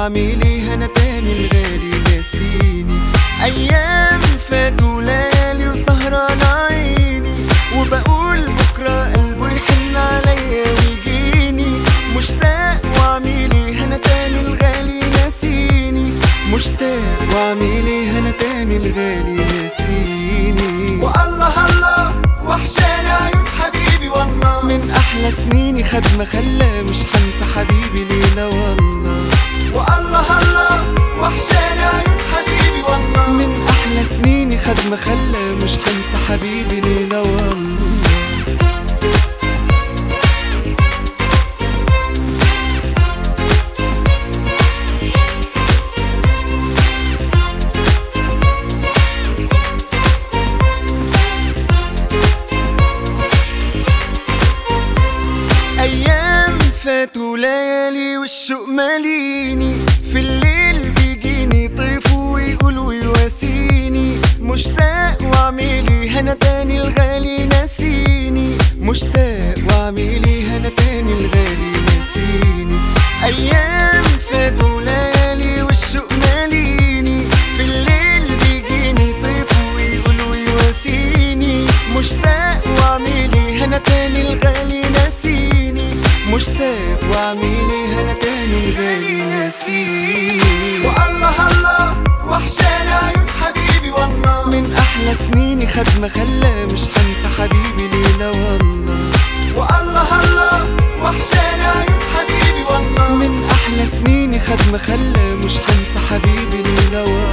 واعملي هنا تاني الغالي ناسيني ايام فاتوا ليالي وسهران عيني وبقول بكره قلبه يحن عليا ويجيني مشتاق واعملي هنا تاني الغالي ناسيني مشتاق واعملي هنا تاني الغالي ناسيني والله الله وحشاني عيون حبيبي والله من احلى سنيني خد ما خلى مش حنسى حبيبي ليلة والله والله الله وحشاني عيون حبيبي والله من احلى سنيني خد ما خلى مش حنسى حبيبي ليلة والله ايام فاتوا ليالي والشوق ماليني في الليل بيجيني طيف ويقول ويواسيني مشتاق واعملي هنا تاني الغالي ناسيني مشتاق واعملي هنا تاني الغالي ناسيني ايام فاتوا ليالي والشوق ماليني في الليل بيجيني طيف ويقول ويواسيني مشتاق واعملي هنا تاني الغالي ناسيني مشتاق واعملي هنا تاني الغالي ناسيني والله الله وحشاني عيون حبيبي والله من احلى سنيني خد ما خلى مش حنسى حبيبي ليلة والله والله الله وحشاني عيون حبيبي والله من احلى سنيني خد ما خلى مش حنسى حبيبي ليلة والله